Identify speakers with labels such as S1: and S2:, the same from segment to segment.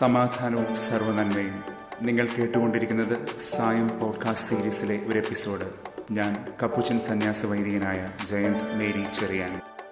S1: സമാധാനവും സർവനന്മയും നിങ്ങൾ കേട്ടുകൊണ്ടിരിക്കുന്നത് സായം പോഡ്കാസ്റ്റ് സീരീസിലെ ഒരു എപ്പിസോഡ് ഞാൻ കപ്പുച്ചൻ സന്യാസ വൈദികനായ ജയന്ത് മേരി ചെറിയാൻ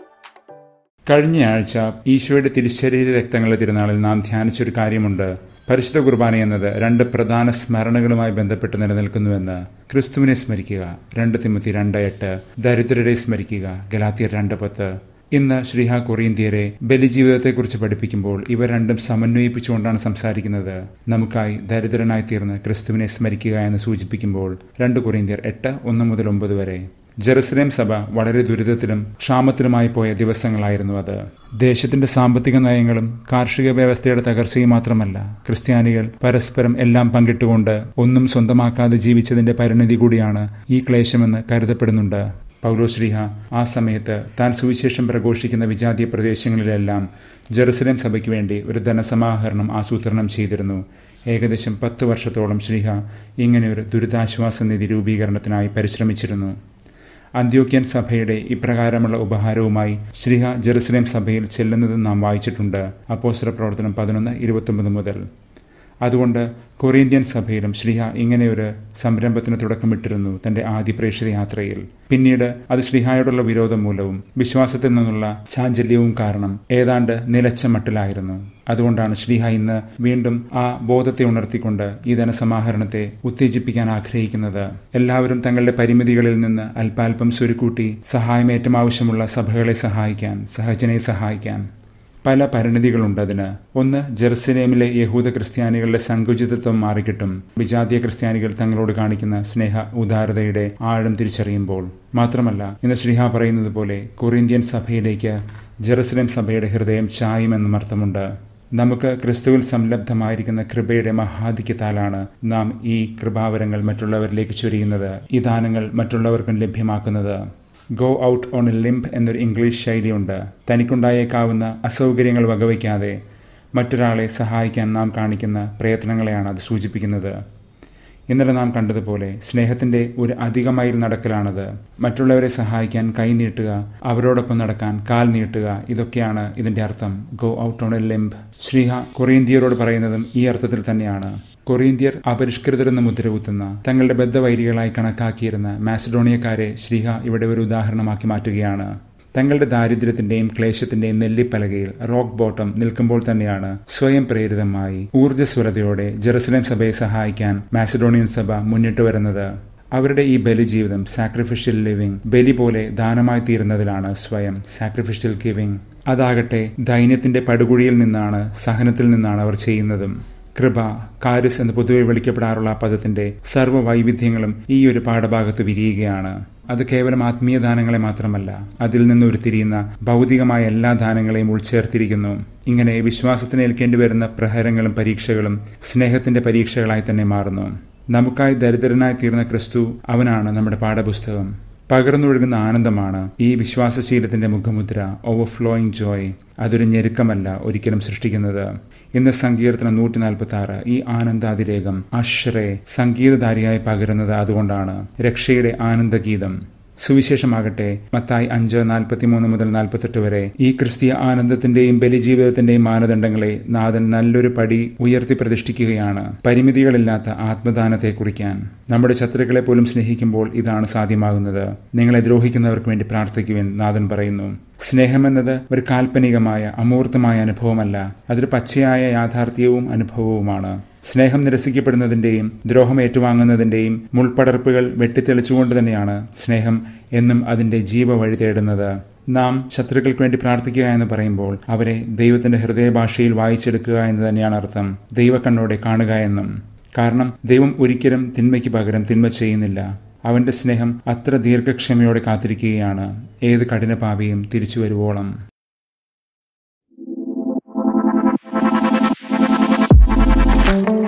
S1: കഴിഞ്ഞ ആഴ്ച ഈശോയുടെ തിരുശരീര രക്തങ്ങളുടെ തിരുനാളിൽ നാം ധ്യാനിച്ചൊരു കാര്യമുണ്ട് പരിശുദ്ധ കുർബാന എന്നത് രണ്ട് പ്രധാന സ്മരണകളുമായി ബന്ധപ്പെട്ട് നിലനിൽക്കുന്നുവെന്ന് ക്രിസ്തുവിനെ സ്മരിക്കുക രണ്ട് തിമുത്തി രണ്ട് എട്ട് ദരിദ്രരെ സ്മരിക്കുക ഗലാത്തിയർ രണ്ട് പത്ത് ഇന്ന് ശ്രീഹ കൊറിയന്ത്യരെ ബലിജീവിതത്തെക്കുറിച്ച് പഠിപ്പിക്കുമ്പോൾ ഇവ രണ്ടും സമന്വയിപ്പിച്ചുകൊണ്ടാണ് സംസാരിക്കുന്നത് നമുക്കായി ദരിദ്രനായി തീർന്ന് ക്രിസ്തുവിനെ സ്മരിക്കുക എന്ന് സൂചിപ്പിക്കുമ്പോൾ രണ്ട് കൊറിയന്ത്യർ എട്ട് ഒന്ന് മുതൽ ഒമ്പത് വരെ ജെറുസലേം സഭ വളരെ ദുരിതത്തിലും ക്ഷാമത്തിലുമായി പോയ ദിവസങ്ങളായിരുന്നു അത് ദേശത്തിന്റെ സാമ്പത്തിക നയങ്ങളും കാർഷിക വ്യവസ്ഥയുടെ തകർച്ചയും മാത്രമല്ല ക്രിസ്ത്യാനികൾ പരസ്പരം എല്ലാം പങ്കിട്ടുകൊണ്ട് ഒന്നും സ്വന്തമാക്കാതെ ജീവിച്ചതിന്റെ പരിണിതി കൂടിയാണ് ഈ ക്ലേശമെന്ന് കരുതപ്പെടുന്നുണ്ട് പൗലോശ്രീഹ ആ സമയത്ത് താൻ സുവിശേഷം പ്രഘോഷിക്കുന്ന വിജാതീയ പ്രദേശങ്ങളിലെല്ലാം ജെറുസലേം സഭയ്ക്ക് വേണ്ടി ഒരു ധനസമാഹരണം ആസൂത്രണം ചെയ്തിരുന്നു ഏകദേശം പത്ത് വർഷത്തോളം ശ്രീഹ ഇങ്ങനെയൊരു ദുരിതാശ്വാസ നിധി രൂപീകരണത്തിനായി പരിശ്രമിച്ചിരുന്നു അന്ത്യോക്യൻ സഭയുടെ ഇപ്രകാരമുള്ള ഉപഹാരവുമായി ശ്രീഹ ജെറുസലേം സഭയിൽ ചെല്ലുന്നത് നാം വായിച്ചിട്ടുണ്ട് അപ്പോസ്റ്റർ പ്രവർത്തനം പതിനൊന്ന് ഇരുപത്തൊമ്പത് മുതൽ അതുകൊണ്ട് കൊറിയന്ത്യൻ സഭയിലും ശ്രീഹ ഇങ്ങനെയൊരു സംരംഭത്തിന് തുടക്കമിട്ടിരുന്നു തന്റെ ആദ്യ പ്രേക്ഷിത യാത്രയിൽ പിന്നീട് അത് ശ്രീഹായോടുള്ള വിരോധം മൂലവും വിശ്വാസത്തിൽ നിന്നുള്ള ചാഞ്ചല്യവും കാരണം ഏതാണ്ട് നിലച്ച മട്ടിലായിരുന്നു അതുകൊണ്ടാണ് ശ്രീഹ ഇന്ന് വീണ്ടും ആ ബോധത്തെ ഉണർത്തിക്കൊണ്ട് ഈ ധനസമാഹരണത്തെ ഉത്തേജിപ്പിക്കാൻ ആഗ്രഹിക്കുന്നത് എല്ലാവരും തങ്ങളുടെ പരിമിതികളിൽ നിന്ന് അല്പാൽപം സ്വരുക്കൂട്ടി സഹായം ഏറ്റവും ആവശ്യമുള്ള സഭകളെ സഹായിക്കാൻ സഹജനെ സഹായിക്കാൻ പല പരിണിതികളുണ്ട് അതിന് ഒന്ന് ജെറുസലേമിലെ യഹൂദ ക്രിസ്ത്യാനികളുടെ സങ്കുചിതത്വം മാറിക്കിട്ടും വിജാതീയ ക്രിസ്ത്യാനികൾ തങ്ങളോട് കാണിക്കുന്ന സ്നേഹ ഉദാരതയുടെ ആഴം തിരിച്ചറിയുമ്പോൾ മാത്രമല്ല ഇന്ന് ശ്രീഹ പറയുന്നത് പോലെ കൊറിന്ത്യൻ സഭയിലേക്ക് ജെറുസലേം സഭയുടെ ഹൃദയം ചായുമെന്നും അർത്ഥമുണ്ട് നമുക്ക് ക്രിസ്തുവിൽ സംലബ്ധമായിരിക്കുന്ന കൃപയുടെ മഹാധിക്യത്താലാണ് നാം ഈ കൃപാവരങ്ങൾ മറ്റുള്ളവരിലേക്ക് ചൊരിയുന്നത് ഈ ദാനങ്ങൾ മറ്റുള്ളവർക്കും ലഭ്യമാക്കുന്നത് go out on a limb എന്നൊരു ഇംഗ്ലീഷ് ശൈലിയുണ്ട് തനിക്കുണ്ടായേക്കാവുന്ന അസൗകര്യങ്ങൾ വകവയ്ക്കാതെ മറ്റൊരാളെ സഹായിക്കാൻ നാം കാണിക്കുന്ന പ്രയത്നങ്ങളെയാണ് അത് സൂചിപ്പിക്കുന്നത് ഇന്നലെ നാം കണ്ടതുപോലെ സ്നേഹത്തിന്റെ ഒരു അധികമൈൽ നടക്കലാണത് മറ്റുള്ളവരെ സഹായിക്കാൻ കൈ നീട്ടുക അവരോടൊപ്പം നടക്കാൻ കാൽ നീട്ടുക ഇതൊക്കെയാണ് ഇതിന്റെ അർത്ഥം go out on a limb ശ്രീഹ കൊറിയന്ത്യരോട് പറയുന്നതും ഈ അർത്ഥത്തിൽ തന്നെയാണ് കൊറിയന്ത്യർ അപരിഷ്കൃതരെന്ന് മുദ്രകുത്തുന്ന തങ്ങളുടെ ബദ്ധവൈരികളായി കണക്കാക്കിയിരുന്ന മാസിഡോണിയക്കാരെ ശ്രീഹ ഇവിടെ ഒരു ഉദാഹരണമാക്കി മാറ്റുകയാണ് തങ്ങളുടെ ദാരിദ്ര്യത്തിന്റെയും ക്ലേശത്തിന്റെയും നെല്ലിപ്പലകയിൽ റോക്ക് ബോട്ടം നിൽക്കുമ്പോൾ തന്നെയാണ് സ്വയം പ്രേരിതമായി ഊർജ്ജസ്വലതയോടെ ജെറുസലേം സഭയെ സഹായിക്കാൻ മാസിഡോണിയൻ സഭ മുന്നിട്ട് വരുന്നത് അവരുടെ ഈ ബലിജീവിതം സാക്രിഫിഷ്യൽ ലിവിംഗ് ബലി പോലെ ദാനമായി തീരുന്നതിലാണ് സ്വയം സാക്രിഫിഷ്യൽ ഗിവിംഗ് അതാകട്ടെ ദൈന്യത്തിന്റെ പടുകുഴിയിൽ നിന്നാണ് സഹനത്തിൽ നിന്നാണ് അവർ ചെയ്യുന്നതും കൃപ കാരിസ് എന്ന് പൊതുവെ വിളിക്കപ്പെടാറുള്ള ആ പദത്തിന്റെ സർവ്വ വൈവിധ്യങ്ങളും ഈ ഒരു പാഠഭാഗത്ത് വിരിയുകയാണ് അത് കേവലം ആത്മീയ ദാനങ്ങളെ മാത്രമല്ല അതിൽ നിന്ന് ഉരുത്തിരിയുന്ന ഭൗതികമായ എല്ലാ ദാനങ്ങളെയും ഉൾച്ചേർത്തിരിക്കുന്നു ഇങ്ങനെ വിശ്വാസത്തിന് ഏൽക്കേണ്ടി വരുന്ന പ്രഹരങ്ങളും പരീക്ഷകളും സ്നേഹത്തിന്റെ പരീക്ഷകളായി തന്നെ മാറുന്നു നമുക്കായി ദരിദ്രനായി തീർന്ന ക്രിസ്തു അവനാണ് നമ്മുടെ പാഠപുസ്തകം പകർന്നൊഴുകുന്ന ആനന്ദമാണ് ഈ വിശ്വാസശീലത്തിന്റെ മുഖമുദ്ര ഓവർഫ്ലോയിങ് ജോയ് അതൊരു ഞെരുക്കമല്ല ഒരിക്കലും സൃഷ്ടിക്കുന്നത് ഇന്ന് സങ്കീർത്തനം നൂറ്റി നാൽപ്പത്തി ആറ് ഈ ആനന്ദാതിരേകം അശ്രേ സംഗീതധാരിയായി പകരുന്നത് അതുകൊണ്ടാണ് രക്ഷയുടെ ആനന്ദഗീതം സുവിശേഷമാകട്ടെ മത്തായി അഞ്ച് നാൽപ്പത്തിമൂന്ന് മുതൽ നാൽപ്പത്തെട്ട് വരെ ഈ ക്രിസ്തീയ ആനന്ദത്തിന്റെയും ബലിജീവിതത്തിന്റെയും മാനദണ്ഡങ്ങളെ നാഥൻ നല്ലൊരു പടി ഉയർത്തി പ്രതിഷ്ഠിക്കുകയാണ് പരിമിതികളില്ലാത്ത ആത്മദാനത്തെ കുറിക്കാൻ നമ്മുടെ ശത്രുക്കളെ പോലും സ്നേഹിക്കുമ്പോൾ ഇതാണ് സാധ്യമാകുന്നത് നിങ്ങളെ ദ്രോഹിക്കുന്നവർക്ക് വേണ്ടി പ്രാർത്ഥിക്കുവാൻ നാഥൻ പറയുന്നു സ്നേഹമെന്നത് ഒരു കാൽപ്പനികമായ അമൂർത്തമായ അനുഭവമല്ല അതൊരു പച്ചയായ യാഥാർത്ഥ്യവും അനുഭവവുമാണ് സ്നേഹം നിരസിക്കപ്പെടുന്നതിന്റെയും ദ്രോഹം ഏറ്റുവാങ്ങുന്നതിന്റെയും മുൾപ്പടർപ്പുകൾ വെട്ടിത്തെളിച്ചുകൊണ്ട് തന്നെയാണ് സ്നേഹം എന്നും അതിന്റെ ജീവ വഴി തേടുന്നത് നാം ശത്രുക്കൾക്ക് വേണ്ടി പ്രാർത്ഥിക്കുക എന്ന് പറയുമ്പോൾ അവരെ ദൈവത്തിന്റെ ഹൃദയഭാഷയിൽ വായിച്ചെടുക്കുക എന്ന് തന്നെയാണ് അർത്ഥം ദൈവക്കണ്ണോടെ കാണുക എന്നും കാരണം ദൈവം ഒരിക്കലും തിന്മയ്ക്ക് പകരം തിന്മ ചെയ്യുന്നില്ല അവന്റെ സ്നേഹം അത്ര ദീർഘക്ഷമയോടെ കാത്തിരിക്കുകയാണ് ഏത് കഠിനപാപിയും തിരിച്ചു വരുവോളം
S2: thank you